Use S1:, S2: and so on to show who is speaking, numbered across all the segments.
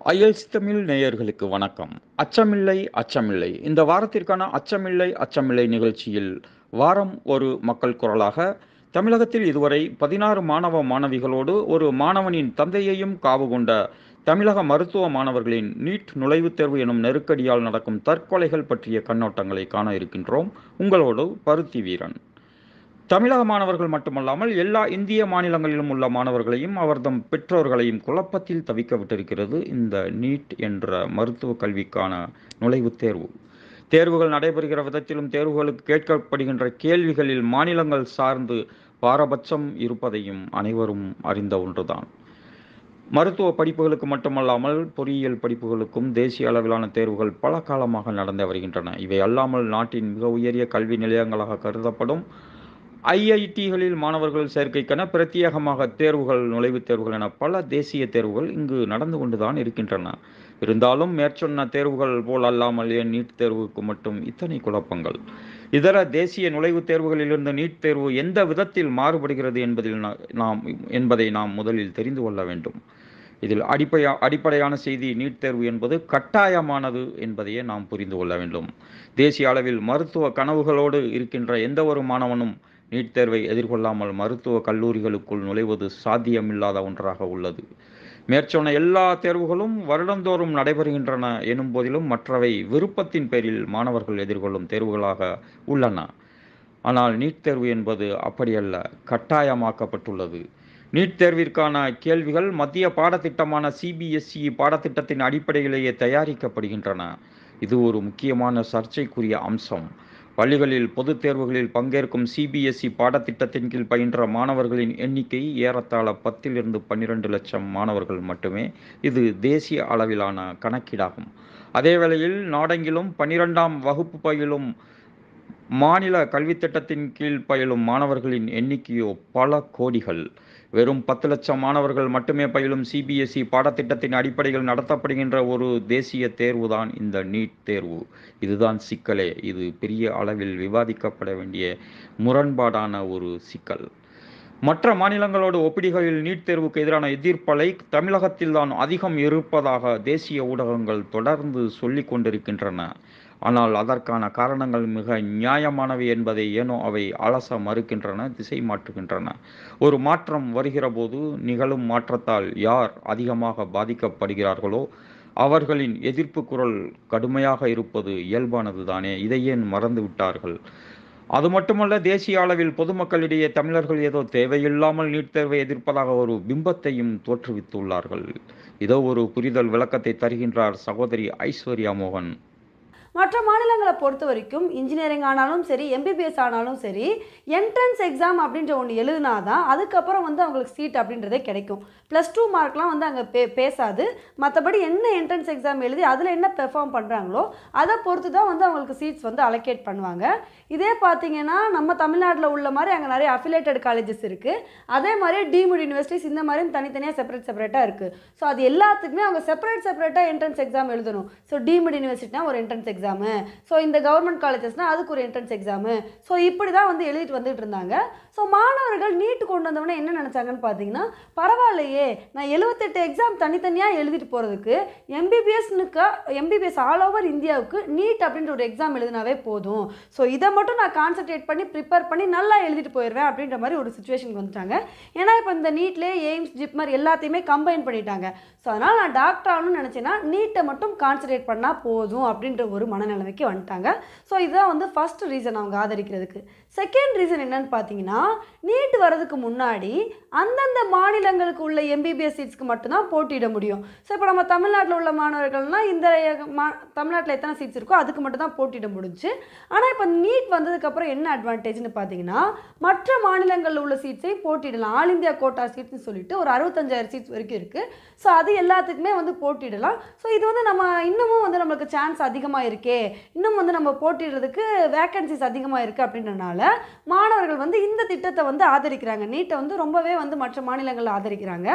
S1: ஐஎல்ஸ் தமிழ் நேயர்களுக்கு வணக்கம் அச்சமில்லை அச்சமில்லை இந்த வாரத்திற்கான அச்சமில்லை அச்சமில்லை நிகழ்ச்சியில் வாரம் ஒரு மக்கள் குரலாக தமிழகத்தில் இதுவரை பதினாறு மாணவ மாணவிகளோடு ஒரு மாணவனின் தந்தையையும் காவு கொண்ட தமிழக மருத்துவ மாணவர்களின் நீட் நுழைவுத் தேர்வு எனும் நெருக்கடியால் நடக்கும் தற்கொலைகள் பற்றிய கண்ணோட்டங்களை காண இருக்கின்றோம் உங்களோடு பருத்தி வீரன் தமிழக மாணவர்கள் மட்டுமல்லாமல் எல்லா இந்திய மாநிலங்களிலும் உள்ள மாணவர்களையும் அவர்தம் பெற்றோர்களையும் குழப்பத்தில் தவிக்க விட்டிருக்கிறது இந்த நீட் என்ற மருத்துவ கல்விக்கான நுழைவுத் தேர்வு தேர்வுகள் நடைபெறுகிற விதத்திலும் தேர்வுகளுக்கு கேட்கப்படுகின்ற கேள்விகளில் மாநிலங்கள் சார்ந்து பாரபட்சம் இருப்பதையும் அனைவரும் அறிந்த ஒன்றுதான் மருத்துவ படிப்புகளுக்கு மட்டுமல்லாமல் பொறியியல் படிப்புகளுக்கும் தேசிய அளவிலான தேர்வுகள் பல காலமாக நடந்து வருகின்றன இவை அல்லாமல் நாட்டின் மிக உயரிய கல்வி நிலையங்களாக கருதப்படும் ஐஐடிகளில் மாணவர்கள் சேர்க்கைக்கென பிரத்யேகமாக தேர்வுகள் நுழைவுத் தேர்வுகள் என பல தேசிய தேர்வுகள் இங்கு நடந்து கொண்டுதான் இருக்கின்றன இருந்தாலும் மேற்சொன்ன தேர்வுகள் போல் அல்லாமல் ஏன் நீட் தேர்வுக்கு மட்டும் இத்தனை குழப்பங்கள் இதர தேசிய நுழைவுத் தேர்வுகளிலிருந்து நீட் தேர்வு எந்த விதத்தில் மாறுபடுகிறது என்பதில் நாம் என்பதை நாம் முதலில் தெரிந்து கொள்ள வேண்டும் இதில் அடிப்படையா அடிப்படையான செய்தி நீட் தேர்வு என்பது கட்டாயமானது என்பதையே நாம் புரிந்து கொள்ள வேண்டும் தேசிய அளவில் மருத்துவ கனவுகளோடு இருக்கின்ற எந்த ஒரு மாணவனும் நீட் தேர்வை எதிர்கொள்ளாமல் மருத்துவ கல்லூரிகளுக்குள் நுழைவது சாத்தியமில்லாத ஒன்றாக உள்ளது மேற்சொன்ன எல்லா தேர்வுகளும் வருடந்தோறும் நடைபெறுகின்றன எனும் போதிலும் மற்றவை விருப்பத்தின் பேரில் மாணவர்கள் எதிர்கொள்ளும் தேர்வுகளாக உள்ளன ஆனால் நீட் தேர்வு என்பது அப்படியல்ல கட்டாயமாக்கப்பட்டுள்ளது நீட் தேர்விற்கான கேள்விகள் மத்திய பாடத்திட்டமான சிபிஎஸ்இ பாடத்திட்டத்தின் அடிப்படையிலேயே தயாரிக்கப்படுகின்றன இது ஒரு முக்கியமான சர்ச்சைக்குரிய அம்சம் பள்ளிகளில் பொதுத் தேர்வுகளில் பங்கேற்கும் சிபிஎஸ்இ பாடத்திட்டத்தின் கீழ் பயின்ற மாணவர்களின் எண்ணிக்கை ஏறத்தாழ பத்திலிருந்து பன்னிரண்டு லட்சம் மாணவர்கள் மட்டுமே இது தேசிய அளவிலான கணக்கீடாகும் அதே வேளையில் நாடெங்கிலும் பன்னிரெண்டாம் வகுப்பு பயிலும் மாநில கல்வித்திட்டத்தின் கீழ் பயிலும் மாணவர்களின் எண்ணிக்கையோ பல கோடிகள் வெறும் பத்து லட்சம் மாணவர்கள் மட்டுமே பயிலும் சிபிஎஸ்இ பாடத்திட்டத்தின் அடிப்படையில் நடத்தப்படுகின்ற ஒரு தேசிய தேர்வுதான் இந்த நீட் தேர்வு இதுதான் சிக்கலே இது பெரிய அளவில் விவாதிக்கப்பட வேண்டிய முரண்பாடான ஒரு சிக்கல் மற்ற மாநிலங்களோடு ஒப்பிடுகையில் நீட் தேர்வுக்கு எதிரான எதிர்ப்பலை தமிழகத்தில் தான் அதிகம் இருப்பதாக தேசிய ஊடகங்கள் தொடர்ந்து சொல்லிக் கொண்டிருக்கின்றன ஆனால் அதற்கான காரணங்கள் மிக நியாயமானவை என்பதை ஏனோ அவை அலச மறுக்கின்றன திசை மாற்றுகின்றன ஒரு மாற்றம் வருகிற போது நிகழும் மாற்றத்தால் யார் அதிகமாக பாதிக்கப்படுகிறார்களோ அவர்களின் எதிர்ப்பு குரல் கடுமையாக இருப்பது இயல்பானது தானே இதை ஏன் மறந்து விட்டார்கள் அது மட்டுமல்ல தேசிய அளவில் பொதுமக்களிடையே தமிழர்கள் ஏதோ தேவையில்லாமல் நீட் தேர்வை எதிர்ப்பதாக ஒரு பிம்பத்தையும் தோற்றுவித்துள்ளார்கள் இதோ ஒரு புரிதல் விளக்கத்தை தருகின்றார் சகோதரி ஐஸ்வர்யா மோகன்
S2: மற்ற மாநிலங்களை பொறுத்த வரைக்கும் இன்ஜினியரிங் ஆனாலும் சரி எம்பிபிஎஸ் ஆனாலும் சரி என்ட்ரன்ஸ் எக்ஸாம் அப்படின்ற ஒன்று எழுதுனா தான் அதுக்கப்புறம் வந்து அவங்களுக்கு சீட் அப்படின்றதே கிடைக்கும் ப்ளஸ் டூ மார்க்லாம் வந்து அங்கே பே பேசாது மற்றபடி என்ன என்ட்ரன்ஸ் எக்ஸாம் எழுதி அதில் என்ன பெர்ஃபார்ம் பண்ணுறாங்களோ அதை பொறுத்து தான் வந்து அவங்களுக்கு சீட்ஸ் வந்து அலோகேட் பண்ணுவாங்க இதே பார்த்தீங்கன்னா நம்ம தமிழ்நாட்டில் உள்ள மாதிரி அங்கே நிறைய அஃபிலேட்டட் காலேஜஸ் இருக்குது அதே மாதிரி டீம்டு யூனிவர்சிட்டிஸ் இந்த மாதிரியும் தனித்தனியாக செப்பரேட் செப்பரேட்டாக இருக்குது ஸோ அது எல்லாத்துக்குமே அவங்க செப்பரேட் செப்பரேட்டாக என்ட்ரன்ஸ் எக்ஸாம் எழுதணும் ஸோ டீம்டு யூனிவர்சிட்டினா ஒரு என்ட்ரன்ஸ் எக்ஸாமு ஸோ இந்த கவர்மெண்ட் காலேஜஸ்னால் அதுக்கு ஒரு என்ட்ரன்ஸ் எக்ஸாமு ஸோ இப்படி தான் வந்து எழுதிட்டு வந்துட்டு இருந்தாங்க ஸோ மாணவர்கள் நீட்டு கொண்டு வந்தவொடனே என்ன நினச்சாங்கன்னு பார்த்தீங்கன்னா பரவாயில்லையே நான் எழுபத்தெட்டு எக்ஸாம் தனித்தனியாக எழுதிட்டு போகிறதுக்கு எம்பிபிஎஸ்னுக்கு எம்பிபிஎஸ் ஆல் ஓவர் இந்தியாவுக்கு நீட் அப்படின்ற ஒரு எக்ஸாம் எழுதினாவே போதும் ஸோ இதை மட்டும் நான் கான்சென்ட்ரேட் பண்ணி ப்ரிப்பேர் பண்ணி நல்லா எழுதிட்டு போயிடுவேன் அப்படின்ற மாதிரி ஒரு சுச்சுவேஷனுக்கு வந்துட்டாங்க ஏன்னா இப்போ இந்த நீட்லேயே எய்ம்ஸ் ஜிப்மர் எல்லாத்தையுமே கம்பைன் பண்ணிட்டாங்க ஸோ அதனால் நான் டாக்டர் ஆகணும்னு நினச்சேன்னா நீட்டை மட்டும் கான்சன்ட்ரேட் பண்ணால் போதும் அப்படின்ற ஒரு மனநிலைமைக்கு வந்துட்டாங்க ஸோ இதுதான் வந்து ஃபஸ்ட் ரீசன் அவங்க ஆதரிக்கிறதுக்கு செகண்ட் ரீசன் என்னன்னு பார்த்தீங்கன்னா நீட் வரதுக்கு முன்னாடி அந்தந்த மாநிலங்களுக்கு உள்ள எம்பிபிஎஸ் சீட்ஸ்க்கு மட்டும்தான் போட்டியிட முடியும் ஸோ இப்போ நம்ம தமிழ்நாட்டில் உள்ள மாணவர்கள்னால் இந்த மா தமிழ்நாட்டில் எத்தனை சீட்ஸ் இருக்கோ அதுக்கு மட்டும் தான் போட்டியிட முடிஞ்சு ஆனால் இப்போ நீட் வந்ததுக்கப்புறம் என்ன அட்வான்டேஜ்னு பார்த்தீங்கன்னா மற்ற மாநிலங்களில் உள்ள சீட்ஸையும் போட்டியிடலாம் ஆல் இந்தியா கோட்டா சீட்ஸ்னு சொல்லிட்டு ஒரு அறுபத்தஞ்சாயிரம் சீட்ஸ் வரைக்கும் இருக்குது ஸோ அது எல்லாத்துக்குமே வந்து போட்டியிடலாம் ஸோ இது வந்து நம்ம இன்னமும் வந்து நம்மளுக்கு சான்ஸ் அதிகமாக இருக்கே இன்னும் வந்து நம்ம போட்டிடுறதுக்கு வேக்கன்சிஸ் அதிகமாக இருக்குது அப்படின்றனால மாணவர்கள் வந்து இந்த திட்டத்தை வந்து ஆதரிக்கிறாங்க நீட்டை வந்து ரொம்பவே வந்து மற்ற மாநிலங்களில் ஆதரிக்கிறாங்க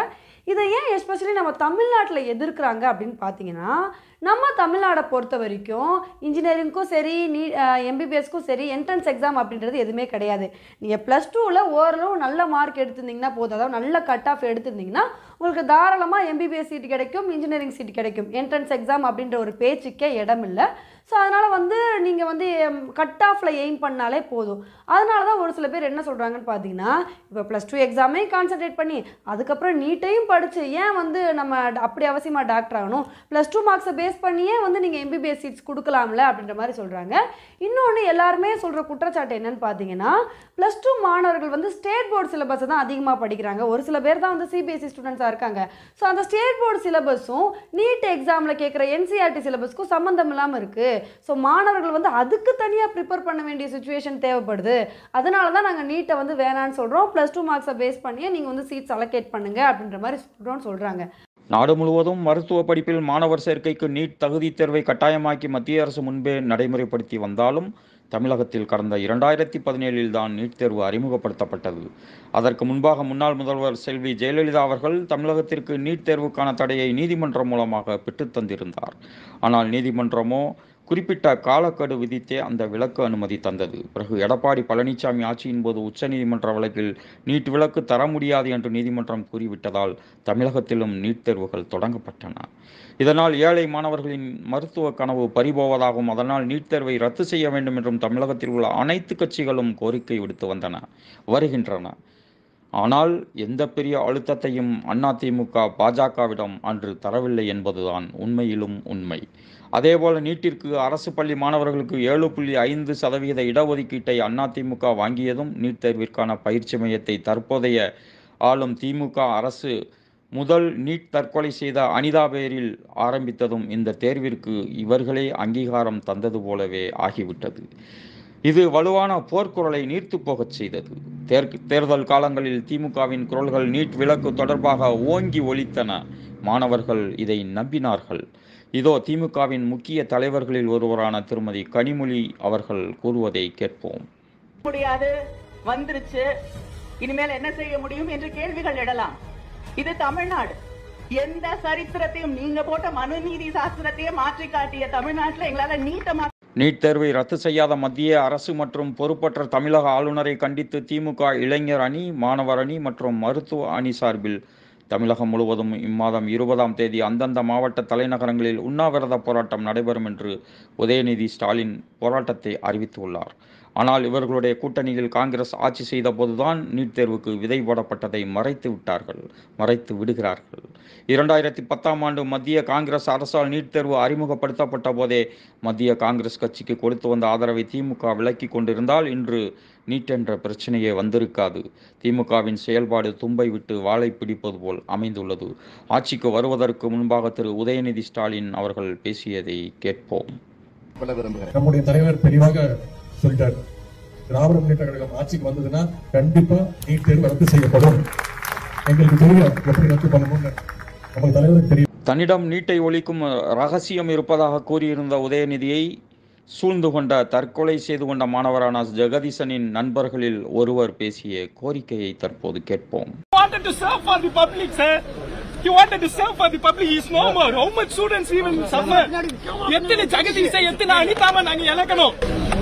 S2: இதை ஏன் எஸ்பெஷலி நம்ம தமிழ்நாட்டில் எதிர்க்கிறாங்க அப்படின்னு பார்த்தீங்கன்னா நம்ம தமிழ்நாடை பொறுத்த வரைக்கும் இன்ஜினியரிங்க்கும் சரி நீ எம்பிபிஎஸ்க்கும் சரி என்ட்ரன்ஸ் எக்ஸாம் அப்படின்றது எதுவுமே கிடையாது நீங்கள் ப்ளஸ் டூவில் ஓரளவு நல்ல மார்க் எடுத்திருந்தீங்கன்னா போதும் அதாவது நல்ல கட் ஆஃப் எடுத்திருந்தீங்கன்னா உங்களுக்கு தாராளமாக எம்பிபிஎஸ் சீட் கிடைக்கும் இன்ஜினியரிங் சீட் கிடைக்கும் என்ட்ரன்ஸ் எக்ஸாம் அப்படின்ற ஒரு பேச்சுக்கே இடம் இல்லை ஸோ அதனால் வந்து நீங்கள் வந்து கட் ஆஃபில் எய்ம் பண்ணாலே போதும் அதனால தான் ஒரு சில பேர் என்ன சொல்கிறாங்கன்னு பார்த்தீங்கன்னா இப்போ ப்ளஸ் டூ எக்ஸாமே கான்சென்ட்ரேட் பண்ணி அதுக்கப்புறம் நீட்டையும் படித்து ஏன் வந்து நம்ம ட- அப்படி அவசியமாக டாக்டர் ஆகணும் ப்ளஸ் டூ மார்க்ஸை பேஸ் பண்ணியே வந்து நீங்கள் எம்பிபிஎஸ் சீட்ஸ் கொடுக்கலாம்ல அப்படின்ற மாதிரி சொல்கிறாங்க இன்னொன்று எல்லாருமே சொல்கிற குற்றச்சாட்டு என்னன்னு பார்த்தீங்கன்னா ப்ளஸ் டூ மாணவர்கள் வந்து ஸ்டேட் போர்டு சிலபஸை தான் அதிகமாக படிக்கிறாங்க ஒரு சில பேர் தான் வந்து சிபிஎஸ்சி ஸ்டூடெண்ட்ஸாக இருக்காங்க ஸோ அந்த ஸ்டேட் போர்டு சிலபஸும் நீட் எக்ஸாமில் கேட்குற என்சிஆர்டி சிலபஸ்க்கும் சம்மந்தம் இல்லாமல் இருக்குது ஸோ மாணவர்கள் வந்து அதுக்கு தனியாக ப்ரிப்பேர் பண்ண வேண்டிய சுச்சுவேஷன் தேவைப்படுது அதனால தான் நாங்கள் நீட்டை வந்து வேணான்னு சொல்கிறோம் ப்ளஸ் டூ மார்க்ஸை பேஸ் பண்ணியே நீங்கள் வந்து சீட்ஸ் அலோகேட் பண்ணுங்க அப்படின்ற மாதிரி சொல்கிறோன்னு சொல்கிறாங்க
S1: நாடு முழுவதும் மருத்துவ படிப்பில் மாணவர் சேர்க்கைக்கு நீட் தகுதி தேர்வை கட்டாயமாக்கி மத்திய அரசு முன்பே நடைமுறைப்படுத்தி வந்தாலும் தமிழகத்தில் கடந்த இரண்டாயிரத்தி பதினேழில் தான் நீட் தேர்வு அறிமுகப்படுத்தப்பட்டது அதற்கு முன்பாக முன்னாள் முதல்வர் செல்வி ஜெயலலிதா அவர்கள் தமிழகத்திற்கு நீட் தேர்வுக்கான தடையை நீதிமன்றம் மூலமாக பெற்றுத் தந்திருந்தார் ஆனால் நீதிமன்றமோ குறிப்பிட்ட காலக்கெடு விதித்தே அந்த விலக்கு அனுமதி தந்தது பிறகு எடப்பாடி பழனிசாமி ஆட்சியின் போது உச்சநீதிமன்ற வழக்கில் நீட் விலக்கு தர முடியாது என்று நீதிமன்றம் கூறிவிட்டதால் தமிழகத்திலும் நீட் தேர்வுகள் தொடங்கப்பட்டன இதனால் ஏழை மாணவர்களின் மருத்துவ கனவு பறிபோவதாகவும் அதனால் நீட் தேர்வை ரத்து செய்ய வேண்டும் என்றும் தமிழகத்தில் உள்ள அனைத்து கட்சிகளும் கோரிக்கை விடுத்து வந்தன வருகின்றன ஆனால் எந்த பெரிய அழுத்தத்தையும் அதிமுக பாஜகவிடம் அன்று தரவில்லை என்பதுதான் உண்மையிலும் உண்மை அதேபோல நீட்டிற்கு அரசு பள்ளி மாணவர்களுக்கு ஏழு புள்ளி ஐந்து சதவீத இடஒதுக்கீட்டை அதிமுக வாங்கியதும் நீட் தேர்விற்கான பயிற்சி மையத்தை தற்போதைய ஆளும் திமுக அரசு முதல் நீட் தற்கொலை செய்த அனிதா பேரில் ஆரம்பித்ததும் இந்த தேர்விற்கு இவர்களே அங்கீகாரம் தந்தது போலவே ஆகிவிட்டது இது வலுவான போர்க்குரலை நீர்த்து போகச் செய்தது தேர் தேர்தல் காலங்களில் திமுகவின் குரல்கள் நீட் விலக்கு தொடர்பாக ஓங்கி ஒலித்தன மாணவர்கள் இதை நம்பினார்கள் இதோ திமுகவின் முக்கிய தலைவர்களில் ஒருவரான திருமதி கனிமொழி அவர்கள் கூறுவதை கேட்போம்
S3: முடியாது வந்துருச்சு இனிமேல் என்ன செய்ய முடியும் என்று கேள்விகள் எழலாம் இது தமிழ்நாடு எந்த சரித்திரத்தையும் நீங்க போட்ட மனுநீதி சாஸ்திரத்தையே மாற்றி காட்டிய தமிழ்நாட்டுல எங்களால நீட்ட
S1: நீட் தேர்வை ரத்து செய்யாத மத்திய அரசு மற்றும் பொறுப்பற்ற தமிழக ஆளுநரை கண்டித்து திமுக இளைஞர் அணி மாணவர் அணி மற்றும் மருத்துவ அணி சார்பில் தமிழகம் முழுவதும் இம்மாதம் இருபதாம் தேதி அந்தந்த மாவட்ட தலைநகரங்களில் உண்ணாவிரத போராட்டம் நடைபெறும் என்று உதயநிதி ஸ்டாலின் போராட்டத்தை அறிவித்துள்ளார் ஆனால் இவர்களுடைய கூட்டணியில் காங்கிரஸ் ஆட்சி செய்த போதுதான் நீட் தேர்வுக்கு விதை போடப்பட்டதை மறைத்து விட்டார்கள் மறைத்து விடுகிறார்கள் இரண்டாயிரத்தி பத்தாம் ஆண்டு மத்திய காங்கிரஸ் அரசால் நீட் தேர்வு அறிமுகப்படுத்தப்பட்ட போதே மத்திய காங்கிரஸ் கட்சிக்கு கொடுத்து வந்த ஆதரவை திமுக விலக்கி கொண்டிருந்தால் இன்று நீட் என்ற பிரச்சனையே வந்திருக்காது திமுகவின் செயல்பாடு தும்பை விட்டு வாளை பிடிப்பது போல் அமைந்துள்ளது ஆட்சிக்கு வருவதற்கு முன்பாக திரு உதயநிதி ஸ்டாலின் அவர்கள் பேசியதை கேட்போம்
S4: சொல்ல விரும்புகிறேன்
S5: நம்முடைய தலைவர் தெளிவாக சொல்லிட்டார் திராவிட முன்னேற்ற கழகம் ஆட்சிக்கு வந்ததுன்னா கண்டிப்பா நீட் தேர்வு ரத்து செய்யப்படும் எங்களுக்கு தெரியும் எப்படி ரத்து பண்ணணும்னு நம்ம தலைவருக்கு தெரியும்
S1: தன்னிடம் நீட்டை ஒழிக்கும் ரகசியம் இருப்பதாக கூறியிருந்த உதயநிதியை சூழ்ந்து கொண்ட தற்கொலை செய்து கொண்ட மாணவரான ஜெகதீசனின் நண்பர்களில் ஒருவர் பேசிய கோரிக்கையை தற்போது கேட்போம்
S6: wanted to serve for the public, sir. He wanted to serve for the public. He's no more. How much students even suffer? எத்தனை ஜெகதீசை எத்தனை அனிதாம நாங்க இழக்கணும்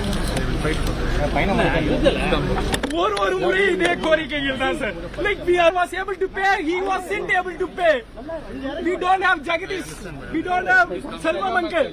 S6: ஒரு ஒரு முறை இதே கோரிக்கைகள் தான் sir like we are was able to pay he wasn't able to pay we don't have jagadish we don't have selvam uncle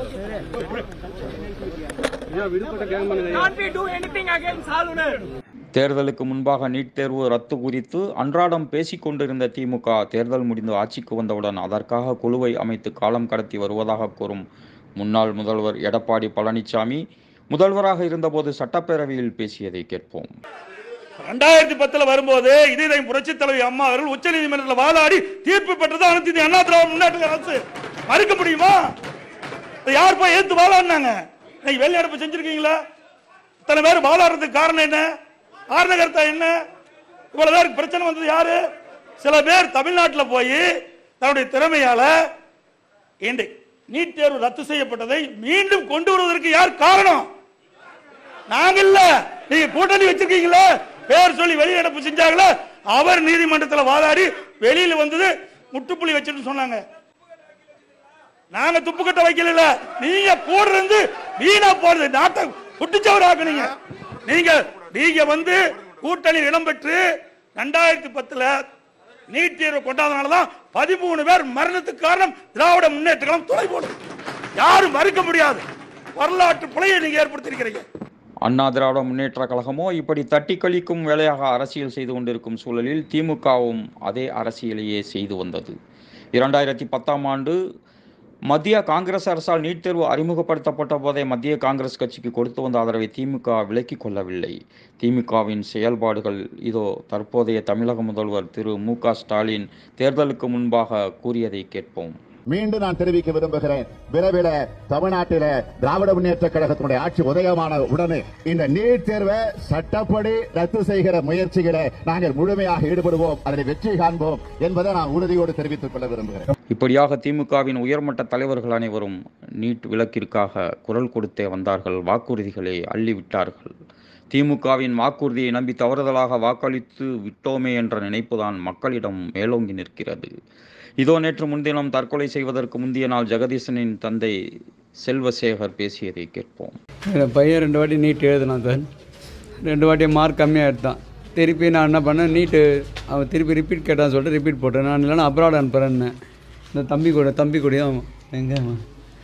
S6: can't we do anything against ஆளுநர்
S1: தேர்தலுக்கு முன்பாக நீட் தேர்வு ரத்து குறித்து அன்றாடம் பேசிக் கொண்டிருந்த திமுக தேர்தல் முடிந்து ஆட்சிக்கு வந்தவுடன் அதற்காக குழுவை அமைத்து காலம் கடத்தி வருவதாக கூறும் முன்னாள் முதல்வர் எடப்பாடி பழனிசாமி முதல்வராக இருந்தபோது சட்டப்பேரவையில் பேசியதை கேட்போம்
S7: ரெண்டாயிரத்தி பத்துல வரும்போது இதே புரட்சி தலைவி அம்மா அவர்கள் உச்ச நீதிமன்றத்தில் வாதாடி தீர்ப்பு பெற்றது அனைத்து இந்திய அண்ணா திராவிட முன்னேற்ற அரசு மறுக்க முடியுமா இதை யார் போய் ஏத்து வாழாடினாங்க நீங்க வெளிநடப்பு செஞ்சிருக்கீங்களா இத்தனை பேர் வாழாடுறதுக்கு காரணம் என்ன காரண கருத்தா என்ன இவ்வளவு பேருக்கு பிரச்சனை வந்தது யாரு சில பேர் தமிழ்நாட்டில் போய் தன்னுடைய திறமையால இன்றை நீட் தேர்வு ரத்து செய்யப்பட்டதை மீண்டும் கொண்டு வருவதற்கு யார் காரணம் நாங்க இல்ல நீங்க கூட்டணி வச்சிருக்கீங்களா பேர் சொல்லி வெளிநடப்பு செஞ்சாங்களா அவர் நீதிமன்றத்தில் வாதாடி வெளியில வந்தது முட்டுப்புள்ளி வச்சுட்டு சொன்னாங்க நாங்க துப்பு கட்ட வைக்கல நீங்க போடுறது வீணா போடுறது நாட்டை குட்டிச்சவர் ஆக்குனீங்க நீங்க நீங்க வந்து கூட்டணி இடம்பெற்று ரெண்டாயிரத்தி பத்துல நீட் தேர்வு கொண்டாதனாலதான் பதிமூணு பேர் மரணத்துக்கு காரணம் திராவிட முன்னேற்ற கழகம் துணை போடுது யாரும் மறுக்க முடியாது வரலாற்று பிழையை நீங்க ஏற்படுத்தியிருக்கிறீங்க
S1: அண்ணா திராவிட முன்னேற்ற கழகமோ இப்படி தட்டி கழிக்கும் வேலையாக அரசியல் செய்து கொண்டிருக்கும் சூழலில் திமுகவும் அதே அரசியலையே செய்து வந்தது இரண்டாயிரத்தி பத்தாம் ஆண்டு மத்திய காங்கிரஸ் அரசால் நீட் தேர்வு அறிமுகப்படுத்தப்பட்ட போதே மத்திய காங்கிரஸ் கட்சிக்கு கொடுத்து வந்த ஆதரவை திமுக விலக்கிக் கொள்ளவில்லை திமுகவின் செயல்பாடுகள் இதோ தற்போதைய தமிழக முதல்வர் திரு மு க ஸ்டாலின் தேர்தலுக்கு முன்பாக கூறியதை கேட்போம்
S4: மீண்டும் நான் தெரிவிக்க விரும்புகிறேன் விரைவில் தமிழ்நாட்டில திராவிட முன்னேற்ற கழகத்தினுடைய ஆட்சி உதயமான உடனே இந்த நீட் தேர்வை சட்டப்படி ரத்து செய்கிற முயற்சிகளை நாங்கள் முழுமையாக ஈடுபடுவோம் அதனை வெற்றி காண்போம் என்பதை நான் உறுதியோடு தெரிவித்துக் கொள்ள விரும்புகிறேன்
S1: இப்படியாக திமுகவின் உயர்மட்ட தலைவர்கள் அனைவரும் நீட் விலக்கிற்காக குரல் கொடுத்தே வந்தார்கள் வாக்குறுதிகளை அள்ளிவிட்டார்கள் திமுகவின் வாக்குறுதியை நம்பி தவறுதலாக வாக்களித்து விட்டோமே என்ற நினைப்புதான் மக்களிடம் மேலோங்கி நிற்கிறது இதோ நேற்று முன்தினம் தற்கொலை செய்வதற்கு முந்தைய நாள் ஜெகதீசனின் தந்தை செல்வசேகர் பேசியதை கேட்போம்
S8: என் பையன் ரெண்டு வாட்டி நீட் எழுதினான் சார் ரெண்டு வாட்டி மார்க் கம்மியாக எடுத்தான் திருப்பி நான் என்ன பண்ணேன் நீட்டு அவன் திருப்பி ரிப்பீட் கேட்டான்னு சொல்லிட்டு ரிப்பீட் போட்டேன் நான் இல்லைன்னா அப்ராட் அனுப்புகிறேன்னு இந்த தம்பி கூட தம்பி கூடயும் எங்கே அவன்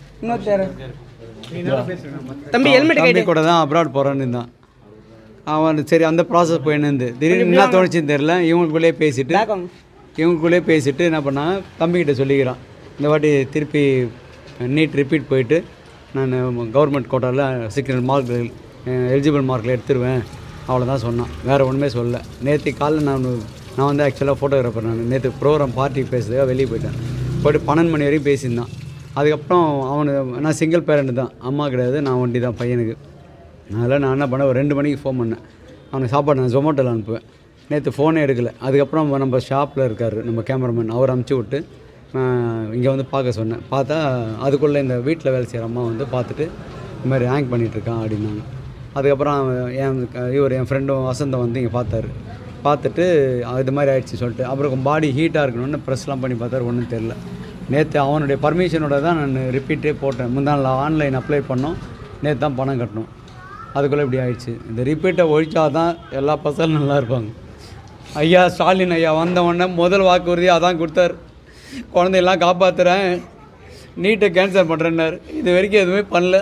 S9: தம்பி ஹெல்மெட்
S8: தம்பி கூட தான் அப்ராட் போகிறான்னு தான் அவன் சரி அந்த ப்ராசஸ் போயின்னு திடீர்னு என்ன தோணுச்சுன்னு தெரில இவங்களுக்குள்ளேயே பேசிட்டு இவங்களுக்குள்ளேயே பேசிட்டு என்ன பண்ணாங்க தம்பிக்கிட்ட சொல்லிக்கிறான் இந்த வாட்டி திருப்பி நீட் ரிப்பீட் போயிட்டு நான் கவர்மெண்ட் கோட்டாவில் சிக்னல் மார்க் எலிஜிபிள் மார்க்கில் எடுத்துருவேன் அவ்வளோதான் சொன்னான் வேறு ஒன்றுமே சொல்லல நேற்று காலைல நான் நான் வந்து ஆக்சுவலாக ஃபோட்டோகிராஃபர் நான் நேற்று ப்ரோக்ராம் பார்ட்டிக்கு பேசுறதுக்காக வெளியே போயிட்டேன் போயிட்டு பன்னெண்டு மணி வரையும் பேசியிருந்தான் அதுக்கப்புறம் அவனு நான் சிங்கிள் பேரண்ட் தான் அம்மா கிடையாது நான் ஒண்டி தான் பையனுக்கு அதனால் நான் என்ன பண்ணேன் ஒரு ரெண்டு மணிக்கு ஃபோன் பண்ணேன் அவனுக்கு சாப்பாடு நான் ஜொமேட்டோவில் அனுப்புவேன் நேற்று ஃபோனே எடுக்கல அதுக்கப்புறம் நம்ம ஷாப்பில் இருக்கார் நம்ம கேமராமேன் அவர் அமுச்சு விட்டு இங்கே வந்து பார்க்க சொன்னேன் பார்த்தா அதுக்குள்ளே இந்த வீட்டில் வேலை செய்கிற அம்மா வந்து பார்த்துட்டு இந்த மாதிரி ஹேங் பண்ணிகிட்ருக்கான் அப்படின்னாங்க அதுக்கப்புறம் அவன் என் இவர் என் ஃப்ரெண்டும் வசந்தம் வந்து இங்கே பார்த்தாரு பார்த்துட்டு இது மாதிரி ஆயிடுச்சு சொல்லிட்டு அப்புறம் பாடி ஹீட்டாக இருக்கணும்னு ப்ரெஸ்லாம் பண்ணி பார்த்தாரு ஒன்றும் தெரில நேற்று அவனுடைய பர்மிஷனோட தான் நான் ரிப்பீட்டே போட்டேன் முந்தாள் ஆன்லைன் அப்ளை பண்ணோம் நேற்று தான் பணம் கட்டணும் அதுக்குள்ளே இப்படி ஆயிடுச்சு இந்த ரிப்பீட்டை ஒழிச்சா தான் எல்லா பசங்களும் நல்லா இருப்பாங்க ஐயா ஸ்டாலின் ஐயா வந்த உடனே முதல் வாக்குறுதி அதான் கொடுத்தாரு குழந்தையெல்லாம் காப்பாற்றுறேன் நீட்டை கேன்சல் பண்ணுறேன்னாரு இது வரைக்கும் எதுவுமே பண்ணல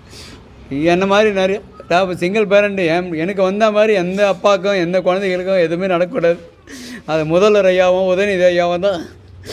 S8: என்ன மாதிரி நிறைய சிங்கிள் பேரண்ட் என் எனக்கு வந்த மாதிரி எந்த அப்பாவுக்கும் எந்த குழந்தைகளுக்கும் எதுவுமே நடக்கக்கூடாது அது முதல்வர் ஐயாவும் உதயநிதி ஐயாவும் தான்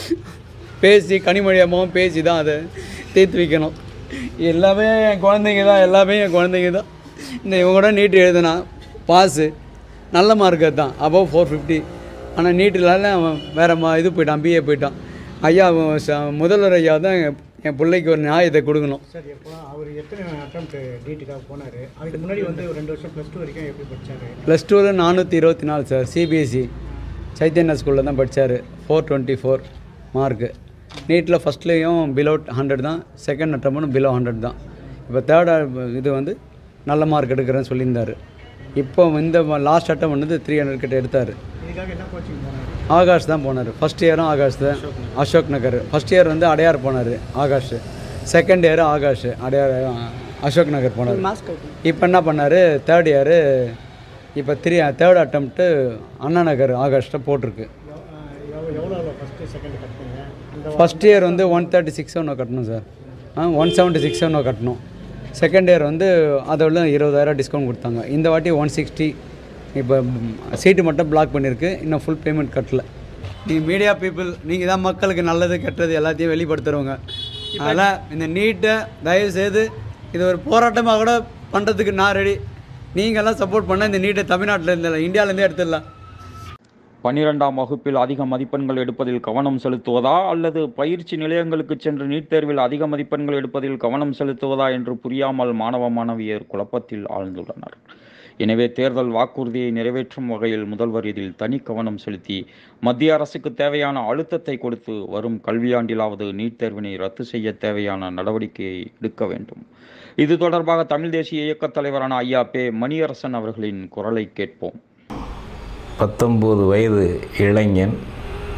S8: பேசி கனிமொழி அம்மாவும் பேசி தான் அதை தீர்த்து வைக்கணும் எல்லாமே என் குழந்தைங்க தான் எல்லாமே என் குழந்தைங்க தான் இந்த இவங்க கூட நீட் எழுதுனா பாஸு நல்ல மார்க் தான் அபவ் ஃபோர் ஃபிஃப்டி ஆனால் நீட்டிலால அவன் வேறு மா இது போயிட்டான் பிஏ போயிட்டான் ஐயா அவன் ச- முதல்வர் ஐயா தான் என் என் பிள்ளைக்கு ஒரு நியாயத்தை கொடுக்கணும்
S9: சார் எப்போ அவர் எத்தனை அட்டம் டிடிக்காக போனார் அதுக்கு முன்னாடி வந்து ஒரு ரெண்டு வருஷம் ப்ளஸ் டூ வரைக்கும் எப்படி படிச்சாரு
S8: ப்ளஸ் டூவில் நானூற்றி இருபத்தி நாலு சார் சிபிஎஸ்சி சைத்தன்யா ஸ்கூலில் தான் படித்தார் ஃபோர் டுவெண்ட்டி ஃபோர் மார்க்கு நீட்டில் ஃபஸ்ட்லேயும் பிலோ ஹண்ட்ரட் தான் செகண்ட் அட்டமும் பிலோ ஹண்ட்ரட் தான் இப்போ தேர்ட் இது வந்து நல்ல மார்க் எடுக்கிறேன்னு சொல்லியிருந்தார் இப்போ இந்த லாஸ்ட் அட்டம் வந்து த்ரீ ஹண்ட்ரட் கிட்ட எடுத்தார்
S9: இதுக்காக என்ன கோச்சிங் போனார்
S8: ஆகாஷ் தான் போனார் ஃபஸ்ட் இயரும் ஆகாஷ் தான் அசோக் நகர் ஃபஸ்ட் இயர் வந்து அடையார் போனார் ஆகாஷ் செகண்ட் இயர் ஆகாஷ் அடையார் அசோக் நகர் போனார் இப்போ என்ன பண்ணார் தேர்ட் இயரு இப்போ three third attempt Anna Nagar ஆகாஷ்ட்டை போட்டிருக்கு
S9: எவ்வளோ எவ்வளோ ஃபஸ்ட்டு செகண்ட் கட்டுங்க அந்த
S8: ஃபஸ்ட் இயர் வந்து ஒன் தேர்ட்டி சிக்ஸ் ஒன்று கட்டணும் சார் ஆ ஒன் செவன்ட்டி சிக்ஸ் ஒன்று கட்டணும் செகண்ட் இயர் வந்து அதோட இருபதாயிரம் டிஸ்கவுண்ட் கொடுத்தாங்க இந்த வாட்டி ஒன் சிக்ஸ்டி இப்போ சீட்டு மட்டும் பிளாக் பண்ணியிருக்கு இன்னும் ஃபுல் பேமெண்ட் கட்டல நீ மீடியா பீப்புள் நீங்கள் தான் மக்களுக்கு நல்லது கெட்டது எல்லாத்தையும் வெளிப்படுத்துகிறவங்க அதனால் இந்த நீட்டை தயவு செய்து இது ஒரு போராட்டமாக கூட பண்ணுறதுக்கு நான் ரெடி நீங்கள்லாம் சப்போர்ட் பண்ணால் இந்த நீட்டை தமிழ்நாட்டில் இருந்தில்ல இந்தியாவிலேருந்தே எடுத்துடலாம்
S1: பன்னிரெண்டாம் வகுப்பில் அதிக மதிப்பெண்கள் எடுப்பதில் கவனம் செலுத்துவதா அல்லது பயிற்சி நிலையங்களுக்கு சென்று நீட் தேர்வில் அதிக மதிப்பெண்கள் எடுப்பதில் கவனம் செலுத்துவதா என்று புரியாமல் மாணவ மாணவியர் குழப்பத்தில் ஆழ்ந்துள்ளனர் எனவே தேர்தல் வாக்குறுதியை நிறைவேற்றும் வகையில் முதல்வர் இதில் தனி கவனம் செலுத்தி மத்திய அரசுக்கு தேவையான அழுத்தத்தை கொடுத்து வரும் கல்வியாண்டிலாவது நீட் தேர்வினை ரத்து செய்ய தேவையான நடவடிக்கையை எடுக்க வேண்டும் இது தொடர்பாக தமிழ் தேசிய இயக்கத் தலைவரான ஐயா பே மணியரசன் அவர்களின் குரலை கேட்போம்
S10: பத்தொம்போது வயது இளைஞன்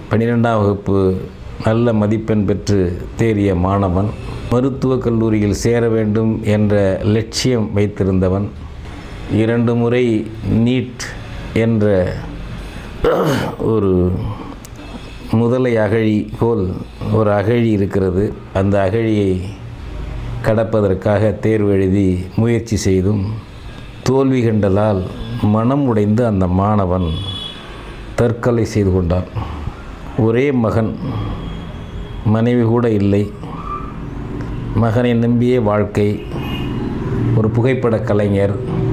S10: பன்னிரெண்டாம் வகுப்பு நல்ல மதிப்பெண் பெற்று தேறிய மாணவன் மருத்துவக் கல்லூரியில் சேர வேண்டும் என்ற லட்சியம் வைத்திருந்தவன் இரண்டு முறை நீட் என்ற ஒரு முதலை அகழி போல் ஒரு அகழி இருக்கிறது அந்த அகழியை கடப்பதற்காக தேர்வு எழுதி முயற்சி செய்தும் தோல்வி கண்டதால் மனம் உடைந்து அந்த மாணவன் தற்கொலை செய்து கொண்டான் ஒரே மகன் மனைவி கூட இல்லை மகனை நம்பியே வாழ்க்கை ஒரு புகைப்பட கலைஞர்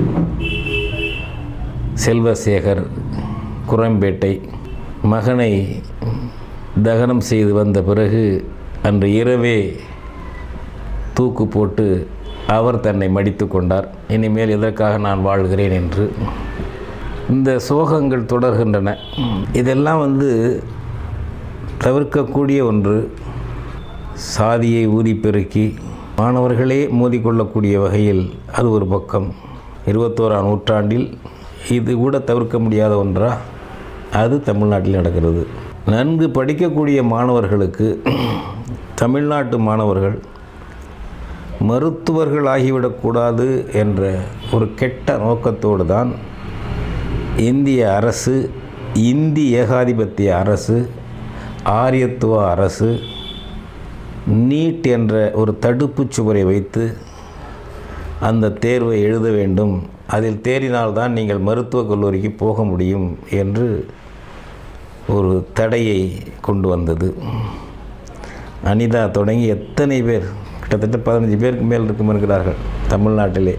S10: செல்வசேகர் குரம்பேட்டை மகனை தகனம் செய்து வந்த பிறகு அன்று இரவே தூக்கு போட்டு அவர் தன்னை மடித்து கொண்டார் இனிமேல் எதற்காக நான் வாழ்கிறேன் என்று இந்த சோகங்கள் தொடர்கின்றன இதெல்லாம் வந்து தவிர்க்கக்கூடிய ஒன்று சாதியை ஊதி பெருக்கி மாணவர்களே மோதிக்கொள்ளக்கூடிய வகையில் அது ஒரு பக்கம் இருபத்தோராம் நூற்றாண்டில் இது கூட தவிர்க்க முடியாத ஒன்றா அது தமிழ்நாட்டில் நடக்கிறது நன்கு படிக்கக்கூடிய மாணவர்களுக்கு தமிழ்நாட்டு மாணவர்கள் மருத்துவர்கள் ஆகிவிடக்கூடாது என்ற ஒரு கெட்ட நோக்கத்தோடு தான் இந்திய அரசு இந்தி ஏகாதிபத்திய அரசு ஆரியத்துவ அரசு நீட் என்ற ஒரு தடுப்புச் சுவரை வைத்து அந்த தேர்வை எழுத வேண்டும் அதில் தேறினால்தான் நீங்கள் மருத்துவக் கல்லூரிக்கு போக முடியும் என்று ஒரு தடையை கொண்டு வந்தது அனிதா தொடங்கி எத்தனை பேர் கிட்டத்தட்ட பதினஞ்சு பேருக்கு மேல் இருக்கும் இருக்கிறார்கள் தமிழ்நாட்டிலே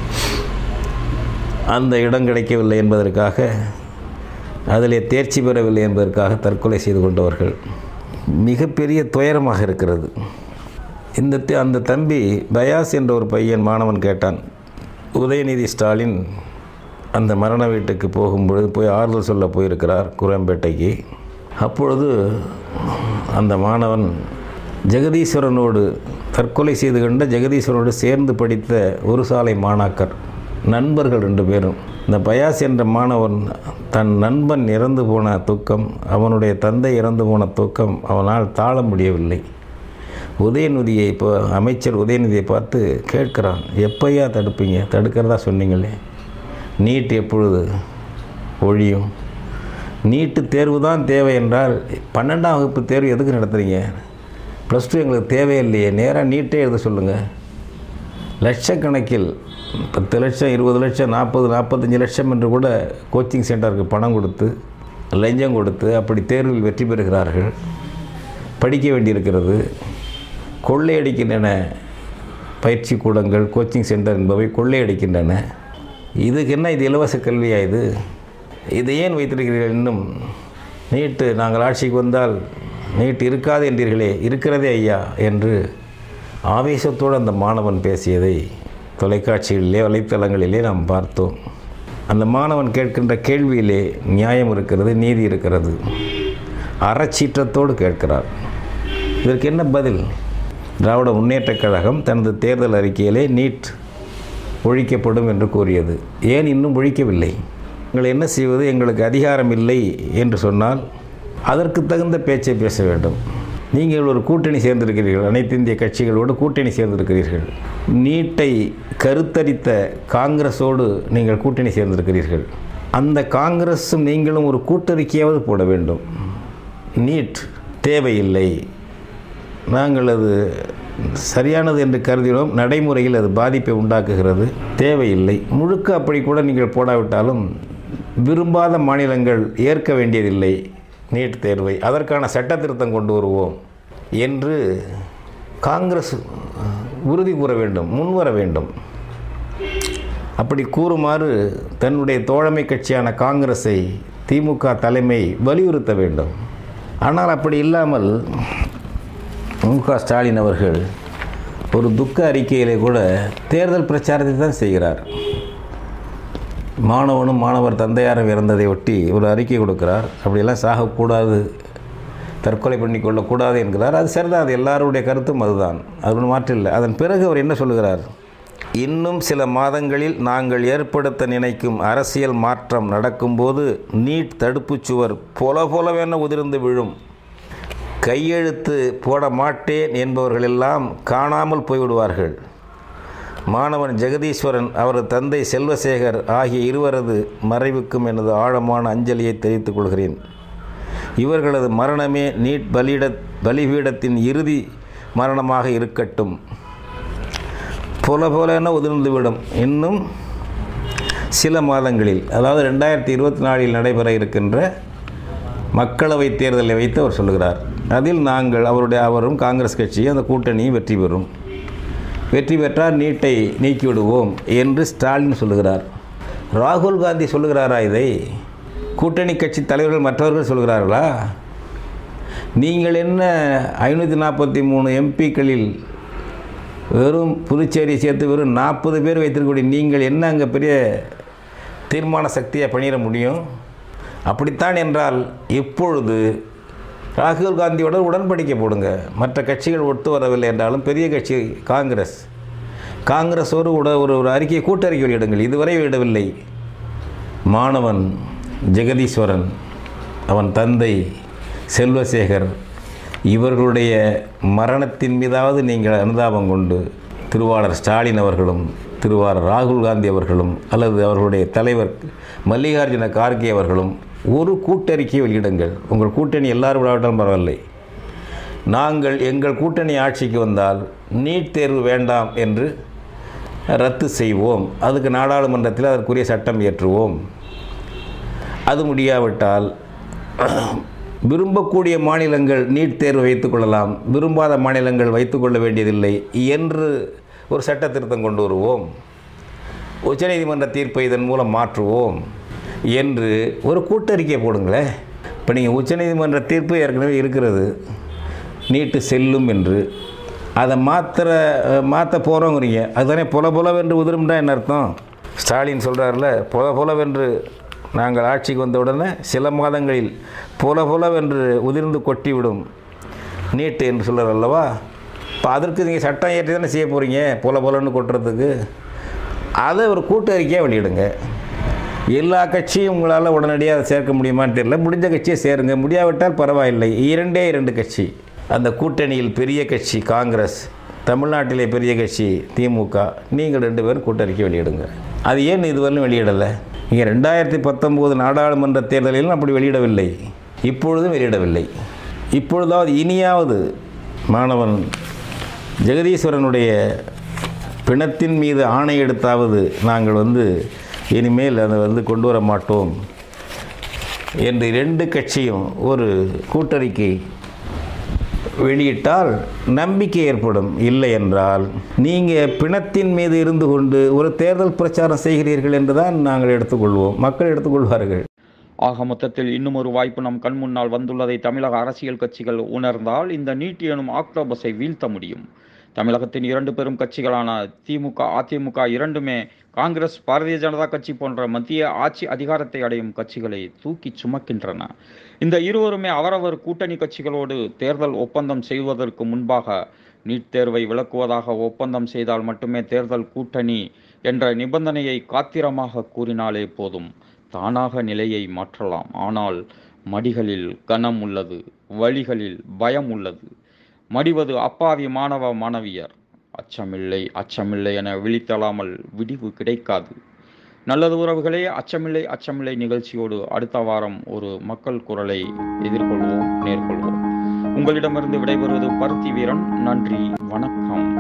S10: அந்த இடம் கிடைக்கவில்லை என்பதற்காக அதிலே தேர்ச்சி பெறவில்லை என்பதற்காக தற்கொலை செய்து கொண்டவர்கள் மிகப்பெரிய துயரமாக இருக்கிறது இந்த தி- அந்த தம்பி பயாஸ் என்ற ஒரு பையன் மாணவன் கேட்டான் உதயநிதி ஸ்டாலின் அந்த மரண வீட்டுக்கு போகும்பொழுது போய் ஆறுதல் சொல்ல போயிருக்கிறார் குரம்பேட்டைக்கு அப்பொழுது அந்த மாணவன் ஜெகதீஸ்வரனோடு தற்கொலை செய்து கொண்ட ஜெகதீஸ்வரனோடு சேர்ந்து படித்த ஒரு சாலை மாணாக்கர் நண்பர்கள் ரெண்டு பேரும் இந்த பயாஸ் என்ற மாணவன் தன் நண்பன் இறந்து போன துக்கம் அவனுடைய தந்தை இறந்து போன துக்கம் அவனால் தாழ முடியவில்லை உதயநிதியை இப்போ அமைச்சர் உதயநிதியை பார்த்து கேட்கிறான் எப்பையா தடுப்பீங்க தடுக்கிறதா சொன்னீங்களே நீட் எப்பொழுது ஒழியும் நீட்டு தேர்வு தான் தேவை என்றால் பன்னெண்டாம் வகுப்பு தேர்வு எதுக்கு நடத்துகிறீங்க ப்ளஸ் டூ எங்களுக்கு தேவையில்லையே நேராக நீட்டே எழுத சொல்லுங்கள் லட்சக்கணக்கில் பத்து லட்சம் இருபது லட்சம் நாற்பது நாற்பத்தஞ்சு லட்சம் என்று கூட கோச்சிங் சென்டருக்கு பணம் கொடுத்து லஞ்சம் கொடுத்து அப்படி தேர்வில் வெற்றி பெறுகிறார்கள் படிக்க வேண்டியிருக்கிறது கொள்ளையடிக்கின்றன பயிற்சி கூடங்கள் கோச்சிங் சென்டர் என்பவை கொள்ளையடிக்கின்றன இதுக்கு என்ன இது இலவச கல்வியா இது இதை ஏன் வைத்திருக்கிறீர்கள் இன்னும் நீட்டு நாங்கள் ஆட்சிக்கு வந்தால் நீட் இருக்காது என்றீர்களே இருக்கிறதே ஐயா என்று ஆவேசத்தோடு அந்த மாணவன் பேசியதை தொலைக்காட்சிகளிலே வலைத்தளங்களிலே நாம் பார்த்தோம் அந்த மாணவன் கேட்கின்ற கேள்வியிலே நியாயம் இருக்கிறது நீதி இருக்கிறது அறச்சீற்றத்தோடு கேட்கிறார் இதற்கு என்ன பதில் திராவிட முன்னேற்றக் கழகம் தனது தேர்தல் அறிக்கையிலே நீட் ஒழிக்கப்படும் என்று கூறியது ஏன் இன்னும் ஒழிக்கவில்லை நீங்கள் என்ன செய்வது எங்களுக்கு அதிகாரம் இல்லை என்று சொன்னால் அதற்கு தகுந்த பேச்சை பேச வேண்டும் நீங்கள் ஒரு கூட்டணி சேர்ந்திருக்கிறீர்கள் அனைத்து இந்திய கட்சிகளோடு கூட்டணி சேர்ந்திருக்கிறீர்கள் நீட்டை கருத்தரித்த காங்கிரஸோடு நீங்கள் கூட்டணி சேர்ந்திருக்கிறீர்கள் அந்த காங்கிரஸும் நீங்களும் ஒரு கூட்டறிக்கையாவது போட வேண்டும் நீட் தேவையில்லை நாங்கள் அது சரியானது என்று கருதினோம் நடைமுறையில் அது பாதிப்பை உண்டாக்குகிறது தேவையில்லை முழுக்க அப்படி கூட நீங்கள் போடாவிட்டாலும் விரும்பாத மாநிலங்கள் ஏற்க வேண்டியதில்லை நீட் தேர்வை அதற்கான சட்ட திருத்தம் கொண்டு வருவோம் என்று காங்கிரஸ் உறுதி கூற வேண்டும் முன்வர வேண்டும் அப்படி கூறுமாறு தன்னுடைய தோழமை கட்சியான காங்கிரஸை திமுக தலைமை வலியுறுத்த வேண்டும் ஆனால் அப்படி இல்லாமல் மு க ஸ்டாலின் அவர்கள் ஒரு துக்க அறிக்கையிலே கூட தேர்தல் பிரச்சாரத்தை தான் செய்கிறார் மாணவனும் மாணவர் தந்தையாரும் இறந்ததை ஒட்டி ஒரு அறிக்கை கொடுக்கிறார் அப்படியெல்லாம் சாகக்கூடாது தற்கொலை பண்ணிக்கொள்ளக்கூடாது என்கிறார் அது சரிதான் அது எல்லாருடைய கருத்தும் அதுதான் அது ஒன்றும் மாற்றில்லை அதன் பிறகு அவர் என்ன சொல்லுகிறார் இன்னும் சில மாதங்களில் நாங்கள் ஏற்படுத்த நினைக்கும் அரசியல் மாற்றம் நடக்கும்போது நீட் தடுப்புச் சுவர் பொல பொலவென உதிர்ந்து விழும் கையெழுத்து போட மாட்டேன் என்பவர்களெல்லாம் காணாமல் போய்விடுவார்கள் மாணவன் ஜெகதீஸ்வரன் அவரது தந்தை செல்வசேகர் ஆகிய இருவரது மறைவுக்கும் எனது ஆழமான அஞ்சலியை தெரிவித்துக் கொள்கிறேன் இவர்களது மரணமே நீட் பலியிட பலிபீடத்தின் இறுதி மரணமாக இருக்கட்டும் போல போலென உதிர்ந்துவிடும் இன்னும் சில மாதங்களில் அதாவது ரெண்டாயிரத்தி இருபத்தி நாலில் நடைபெற இருக்கின்ற மக்களவைத் தேர்தலை வைத்து அவர் சொல்லுகிறார் அதில் நாங்கள் அவருடைய அவரும் காங்கிரஸ் கட்சியும் அந்த கூட்டணியும் வெற்றி பெறும் வெற்றி பெற்றால் நீட்டை நீக்கிவிடுவோம் என்று ஸ்டாலின் சொல்லுகிறார் ராகுல் காந்தி சொல்லுகிறாரா இதை கூட்டணி கட்சி தலைவர்கள் மற்றவர்கள் சொல்கிறார்களா நீங்கள் என்ன ஐநூற்றி நாற்பத்தி மூணு எம்பிக்களில் வெறும் புதுச்சேரியை சேர்த்து வெறும் நாற்பது பேர் வைத்திருக்கக்கூடிய நீங்கள் என்ன அங்கே பெரிய தீர்மான சக்தியை பண்ணிட முடியும் அப்படித்தான் என்றால் இப்பொழுது ராகுல் காந்தியோட உடன்படிக்கை போடுங்க மற்ற கட்சிகள் ஒத்து வரவில்லை என்றாலும் பெரிய கட்சி காங்கிரஸ் காங்கிரஸ் ஒரு உட ஒரு ஒரு அறிக்கையை கூட்டறிக்கை வெளியிடுங்கள் இதுவரை வெளியிடவில்லை மாணவன் ஜெகதீஸ்வரன் அவன் தந்தை செல்வசேகர் இவர்களுடைய மரணத்தின் மீதாவது நீங்கள் அனுதாபம் கொண்டு திருவாளர் ஸ்டாலின் அவர்களும் திருவாளர் ராகுல் காந்தி அவர்களும் அல்லது அவர்களுடைய தலைவர் மல்லிகார்ஜுன கார்கே அவர்களும் ஒரு கூட்டறிக்கை வெளியிடுங்கள் உங்கள் கூட்டணி எல்லாரும் விடாவிட்டாலும் பரவாயில்லை நாங்கள் எங்கள் கூட்டணி ஆட்சிக்கு வந்தால் நீட் தேர்வு வேண்டாம் என்று ரத்து செய்வோம் அதுக்கு நாடாளுமன்றத்தில் அதற்குரிய சட்டம் இயற்றுவோம் அது முடியாவிட்டால் விரும்பக்கூடிய மாநிலங்கள் நீட் தேர்வு வைத்துக்கொள்ளலாம் விரும்பாத மாநிலங்கள் வைத்துக்கொள்ள வேண்டியதில்லை என்று ஒரு சட்ட திருத்தம் கொண்டு வருவோம் உச்சநீதிமன்ற தீர்ப்பை இதன் மூலம் மாற்றுவோம் என்று ஒரு கூட்டறிக்கை போடுங்களேன் இப்போ நீங்கள் உச்சநீதிமன்ற தீர்ப்பு ஏற்கனவே இருக்கிறது நீட்டு செல்லும் என்று அதை மாத்திர மாற்ற போகிறோங்கிறீங்க அதுதானே புல புலவென்று உதிரும்னா என்ன அர்த்தம் ஸ்டாலின் சொல்கிறார்ல புல புலவென்று நாங்கள் ஆட்சிக்கு வந்த உடனே சில மாதங்களில் புல புலவென்று உதிர்ந்து கொட்டிவிடும் நீட்டு என்று சொல்கிறார் அல்லவா இப்போ அதற்கு நீங்கள் சட்டம் ஏற்றி தானே செய்ய போகிறீங்க புல புலன்னு கொட்டுறதுக்கு அதை ஒரு கூட்டறிக்கையாக வெளியிடுங்க எல்லா கட்சியும் உங்களால் உடனடியாக அதை சேர்க்க முடியுமான்னு தெரியல முடிஞ்ச கட்சியை சேருங்க முடியாவிட்டால் பரவாயில்லை இரண்டே இரண்டு கட்சி அந்த கூட்டணியில் பெரிய கட்சி காங்கிரஸ் தமிழ்நாட்டிலே பெரிய கட்சி திமுக நீங்கள் ரெண்டு பேரும் கூட்டறிக்கை வெளியிடுங்க அது ஏன் இதுவரையிலும் வெளியிடலை இங்கே ரெண்டாயிரத்தி பத்தொம்போது நாடாளுமன்ற தேர்தலிலும் அப்படி வெளியிடவில்லை இப்பொழுதும் வெளியிடவில்லை இப்பொழுதாவது இனியாவது மாணவன் ஜெகதீஸ்வரனுடைய பிணத்தின் மீது ஆணை எடுத்தாவது நாங்கள் வந்து இனிமேல் அதை வந்து கொண்டு வர மாட்டோம் என்று ரெண்டு கட்சியும் ஒரு கூட்டறிக்கை வெளியிட்டால் நம்பிக்கை ஏற்படும் இல்லை என்றால் நீங்கள் பிணத்தின் மீது இருந்து கொண்டு ஒரு தேர்தல் பிரச்சாரம் செய்கிறீர்கள் என்று தான் நாங்கள் எடுத்துக்கொள்வோம் மக்கள் எடுத்துக்கொள்வார்கள்
S1: ஆக மொத்தத்தில் இன்னும் ஒரு வாய்ப்பு நம் கண் முன்னால் வந்துள்ளதை தமிழக அரசியல் கட்சிகள் உணர்ந்தால் இந்த நீட் எனும் ஆக்டோபஸை வீழ்த்த முடியும் தமிழகத்தின் இரண்டு பெரும் கட்சிகளான திமுக அதிமுக இரண்டுமே காங்கிரஸ் பாரதிய ஜனதா கட்சி போன்ற மத்திய ஆட்சி அதிகாரத்தை அடையும் கட்சிகளை தூக்கி சுமக்கின்றன இந்த இருவருமே அவரவர் கூட்டணி கட்சிகளோடு தேர்தல் ஒப்பந்தம் செய்வதற்கு முன்பாக நீட் தேர்வை விளக்குவதாக ஒப்பந்தம் செய்தால் மட்டுமே தேர்தல் கூட்டணி என்ற நிபந்தனையை காத்திரமாக கூறினாலே போதும் தானாக நிலையை மாற்றலாம் ஆனால் மடிகளில் கனம் உள்ளது வழிகளில் பயம் உள்ளது மடிவது அப்பாவி மாணவ மாணவியர் அச்சமில்லை அச்சமில்லை என விழித்தலாமல் விடிவு கிடைக்காது நல்லது உறவுகளே அச்சமில்லை அச்சமில்லை நிகழ்ச்சியோடு அடுத்த வாரம் ஒரு மக்கள் குரலை எதிர்கொள்வோம் நேர்கொள்வோம் உங்களிடமிருந்து விடைபெறுவது பருத்தி வீரன் நன்றி வணக்கம்